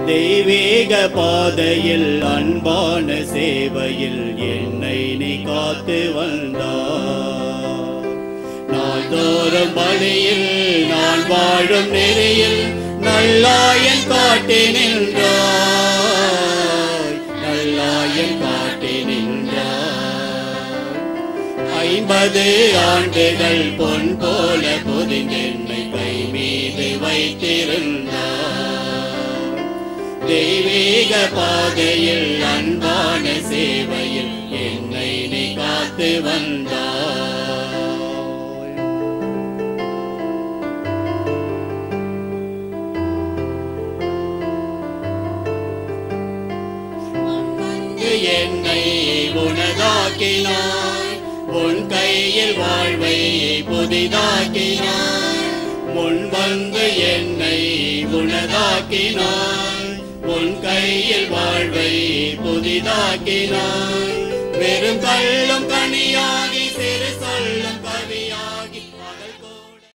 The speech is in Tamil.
தெய்வீக பாதையில் அன்பான சேவையில் என்னை நீ காத்து வந்தார் நாள்தோறும் பலியில் நான் வாழும் நெறியில் நல்லாயன் காட்டி நின்றாய் நல்லாயன் காட்டி நின்றாய் ஐம்பது ஆண்டுகள் பொன் போல பொதிந்தென்னை கை மீது வைத்திருந்தார் தெய்வீக பாதையில் அன்பான சேவையில் என்னை நீ காத்து வந்தார் வந்து என்னை உனதாக்கினாய் உன் கையில் வாழ்வை புதிதாக்கினாய் முன் வந்து என்னை உனதாக்கினாய் உன் கையில் வாழ்வை புதிதாக்கினாய் வெறும் கள்ளும் கனியாக